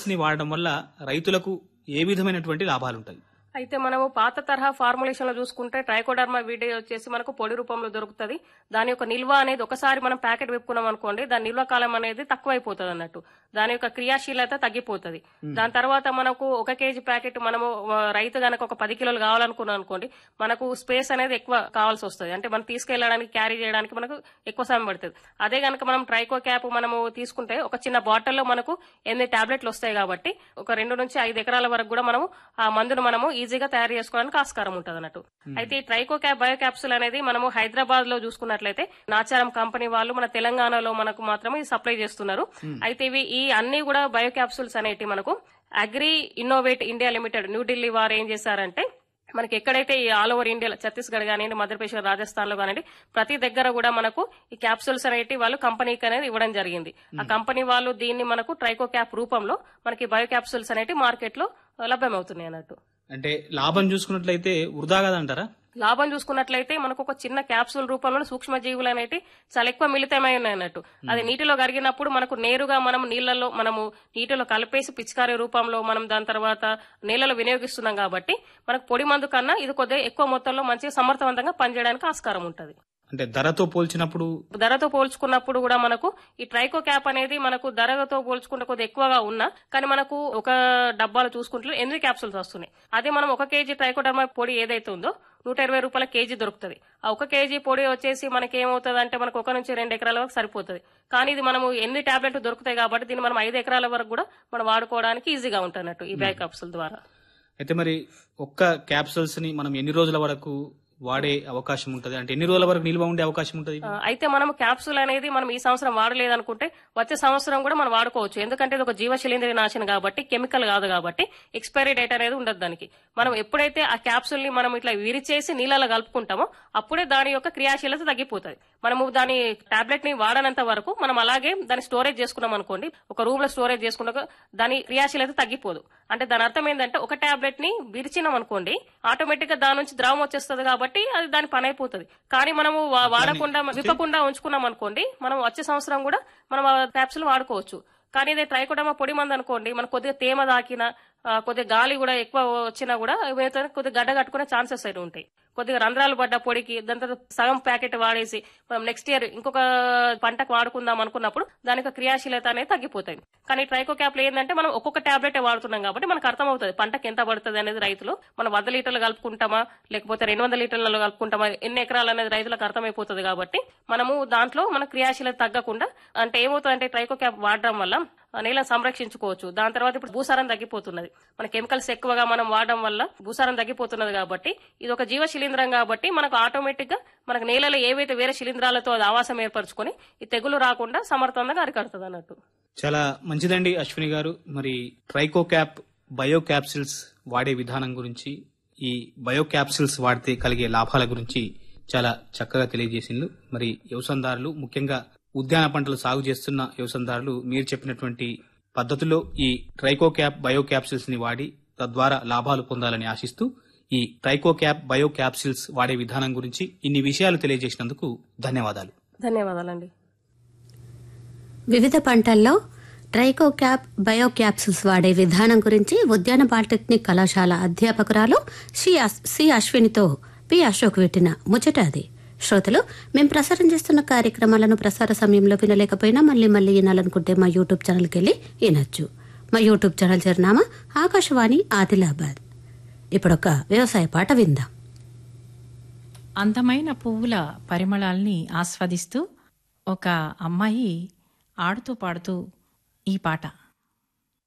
ని వాడడం వల్ల రైతులకు ఏ విధమైనటువంటి లాభాలు ఉంటాయి అయితే మనము పాత తరహా ఫార్ములేషన్ లో చూసుకుంటే ట్రైకోడర్మా వీడి వచ్చేసి మనకు పొడి రూపంలో దొరుకుతుంది దాని యొక్క నిల్వ అనేది ఒకసారి మనం ప్యాకెట్ విప్పుకున్నాం అనుకోండి దాని నిల్వ కాలం అనేది తక్కువైపోతుంది అన్నట్టు దాని యొక్క క్రియాశీలత తగ్గిపోతుంది దాని తర్వాత మనకు ఒక కేజీ ప్యాకెట్ మనము ఆ, రైతు గనక ఒక పది కిలోలు కావాలనుకున్నాం అనుకోండి మనకు స్పేస్ అనేది ఎక్కువ కావాల్సి వస్తుంది అంటే మనం తీసుకెళ్ళడానికి క్యారీ చేయడానికి మనకు ఎక్కువ సమయం పడుతుంది అదే గనక మనం ట్రైకో క్యాప్ మనము తీసుకుంటే ఒక చిన్న బాటిల్లో మనకు ఎనిమిది టాబ్లెట్లు వస్తాయి కాబట్టి ఒక రెండు నుంచి ఐదు ఎకరాల వరకు కూడా మనము ఆ మందును మనము ఈజీగా తయారు చేసుకోవడానికి ఆస్కారం ఉంటుంది అన్నట్టు అయితే ఈ ట్రైకో క్యాప్ బయో క్యాప్సుల్ అనేది మనము హైదరాబాద్ లో చూసుకున్నట్లయితే నాచారం కంపెనీ వాళ్ళు మన తెలంగాణలో మనకు మాత్రమే సప్లై చేస్తున్నారు అయితే ఇవి ఈ అన్ని కూడా బయో క్యాప్సుల్స్ అనేటి మనకు Agri Innovate India Limited New Delhi వారు ఏం చేశారంటే మనకి ఎక్కడైతే ఈ ఆల్ ఓవర్ ఇండియా ఛత్తీస్గఢ్ కానివ్వండి మధ్యప్రదేశ్ రాజస్థాన్ లో కానివ్వండి ప్రతి దగ్గర కూడా మనకు ఈ క్యాప్సూల్స్ అనేటి వాళ్ళు కంపెనీకి అనేది ఇవ్వడం జరిగింది ఆ కంపెనీ వాళ్ళు దీన్ని మనకు ట్రైకో క్యాప్ రూపంలో మనకి బయో క్యాప్సూల్స్ అనేటి మార్కెట్ లో లభ్యమవుతున్నాయి అన్నట్టు అంటే లాభం చూసుకున్నట్లయితే వృధా కదంటారా లాభం చూసుకున్నట్లయితే మనకు ఒక చిన్న క్యాప్సూల్ రూపంలో సూక్ష్మ జీవులు అనేటి చాలా ఎక్కువ మిళితమై ఉన్నాయి అన్నట్టు అది నీటిలో కరిగినప్పుడు మనకు నేరుగా మనం నీళ్లలో మనము నీటిలో కలిపేసి పిచికారీ రూపంలో మనం దాని తర్వాత నీళ్లలో వినియోగిస్తున్నాం కాబట్టి మనకు పొడి మందు కన్నా ఇది కొద్దిగా ఎక్కువ మొత్తంలో మంచిగా సమర్థవంతంగా పనిచేయడానికి ఆస్కారం ఉంటుంది అంటే ధరతో పోల్చినప్పుడు ధరతో పోల్చుకున్నప్పుడు కూడా మనకు ఈ ట్రైకో క్యాప్ అనేది మనకు ధరతో పోల్చుకుంటే కొద్దిగా ఎక్కువగా ఉన్నా కానీ మనకు ఒక డబ్బాలో చూసుకుంటే ఎనిమిది క్యాప్సూల్స్ వస్తున్నాయి అదే మనం ఒక కేజీ ట్రైకోడర్మా పొడి ఏదైతే ఉందో నూట ఇరవై రూపాయల కేజీ దొరుకుతుంది ఆ ఒక కేజీ పొడి వచ్చేసి మనకి ఏమవుతుంది అంటే మనకు ఒక నుంచి రెండు ఎకరాల వరకు సరిపోతుంది కానీ ఇది మనము ఎన్ని టాబ్లెట్లు దొరుకుతాయి కాబట్టి దీన్ని మనం ఐదు ఎకరాల వరకు కూడా మనం వాడుకోవడానికి ఈజీగా ఉంటున్నట్టు ఈ బ్యాక్ క్యాప్సూల్ ద్వారా అయితే మరి ఒక్క క్యాప్సూల్స్ ని మనం ఎన్ని రోజుల వరకు వాడే అవకాశం ఉంటది అంటే ఎన్ని రోజుల వరకు నిల్వ ఉండే అవకాశం ఉంటది ఆ, అయితే మనం క్యాప్సూల్ అనేది మనం ఈ సంవత్సరం వాడలేదనుకుంటే వచ్చే సంవత్సరం కూడా మనం వాడుకోవచ్చు ఎందుకంటే ఇది ఒక జీవ శిలీంద్ర నాశనం కాబట్టి కెమికల్ కాదు కాబట్టి ఎక్స్పైరీ డేట్ అనేది ఉండదు దానికి మనం ఎప్పుడైతే ఆ క్యాప్సూల్ ని మనం ఇట్లా విరిచేసి నీళ్ళలో కలుపుకుంటామో అప్పుడే దాని యొక్క క్రియాశీలత తగ్గిపోతుంది మనము దాని టాబ్లెట్ ని వాడనంత వరకు మనం అలాగే దాన్ని స్టోరేజ్ చేసుకున్నాం అనుకోండి ఒక రూమ్ లో స్టోరేజ్ చేసుకున్నాక దాని క్రియాశీలత తగ్గిపోదు అంటే దాని అర్థం ఏంటంటే ఒక టాబ్లెట్ ని విరిచినాం అనుకోండి ఆటోమేటిక్ గా దాని నుంచి ద్రవం వచ్చేస్తుంది కాబట్టి అది దాని పని అయిపోతుంది కానీ మనము వా- వాడకుండా విప్పకుండా ఉంచుకున్నాం అనుకోండి మనం వచ్చే సంవత్సరం కూడా మనం ఆ క్యాప్సుల్ వాడుకోవచ్చు కానీ ఇదే ట్రైకోడమా పొడి మంది అనుకోండి మనకు కొద్దిగా తేమ దాకినా ఆ, కొద్దిగా గాలి కూడా ఎక్కువ వచ్చినా కూడా ఏమవుతుంది కొద్దిగా గడ్డ కట్టుకునే ఛాన్సెస్ అయితే ఉంటాయి కొద్దిగా రంధ్రాలు పడ్డ పొడికి దాని తర్వాత సగం ప్యాకెట్ వాడేసి మనం నెక్స్ట్ ఇయర్ ఇంకొక పంటకు వాడుకుందాం అనుకున్నప్పుడు దాని యొక్క క్రియాశీలత అనేది తగ్గిపోతాయి కానీ ట్రైకో క్యాప్లు ఏంటంటే మనం ఒక్కొక్క టాబ్లెట్ వాడుతున్నాం కాబట్టి మనకు అర్థమవుతుంది పంటకి ఎంత పడుతుంది అనేది రైతులు మనం వంద లీటర్లు కలుపుకుంటామా లేకపోతే రెండు వందల లీటర్లలో కలుపుకుంటామా ఎన్ని ఎకరాలు అనేది రైతులకు అర్థమైపోతుంది కాబట్టి మనము దాంట్లో మన క్రియాశీలత తగ్గకుండా అంటే ఏమవుతుంది అంటే ట్రైకో క్యాప్ వాడడం వల్ల ఆ నేలను సంరక్షించుకోవచ్చు దాని తర్వాత ఇప్పుడు భూసారం తగ్గిపోతున్నది మన కెమికల్స్ ఎక్కువగా మనం వాడడం వల్ల భూసారం తగ్గిపోతున్నది కాబట్టి ఇది ఒక జీవ శిలీంద్రం కాబట్టి మనకు ఆటోమేటిక్ గా మనకు నేలలో ఏవైతే వేరే శిలీంధ్రాలతో అది ఆవాసం ఏర్పరచుకొని ఈ తెగులు రాకుండా సమర్థవంతంగా అరికడుతుంది అన్నట్టు చాలా మంచిదండి అశ్విని గారు మరి ట్రైకో క్యాప్ బయో క్యాప్సిల్స్ వాడే విధానం గురించి ఈ బయో క్యాప్సిల్స్ వాడితే కలిగే లాభాల గురించి చాలా చక్కగా తెలియజేసిండ్రు మరి వ్యవసాయదారులు ముఖ్యంగా ఉద్యాన పంటలు సాగు చేస్తున్న వ్యవసాయదారులు మీరు చెప్పినటువంటి పద్ధతిలో ఈ ట్రైకో క్యాప్ బయో క్యాప్సిల్స్ ని వాడి తద్వారా లాభాలు పొందాలని ఆశిస్తూ ఈ ట్రైకో క్యాప్ బయో క్యాప్సిల్స్ వాడే విధానం గురించి ఇన్ని విషయాలు తెలియజేసినందుకు ధన్యవాదాలు ధన్యవాదాలండి వివిధ పంటల్లో ట్రైకోక్యాప్ బయోక్యాప్సిల్స్ వాడే విధానం గురించి ఉద్యాన పాలిటెక్నిక్ కళాశాల అధ్యాపకురాలు సి అస్- సి అశ్వినితో పి అశోక్ పెట్టిన ముచ్చట అది శ్రోతలు మేము ప్రసారం చేస్తున్న కార్యక్రమాలను ప్రసార సమయంలో వినలేకపోయినా మళ్ళీ మళ్ళీ వినాలనుకుంటే మా యూట్యూబ్ ఛానల్కి వెళ్ళి వినొచ్చు మా యూట్యూబ్ ఛానల్ చిరునామా ఆకాశవాణి ఆదిలాబాద్ ఇప్పుడొక వ్యవసాయ పాట విందాం అందమైన పువ్వుల పరిమళాల్ని ఆస్వాదిస్తూ ఒక అమ్మాయి ఆడుతూ పాడుతూ ఈ పాట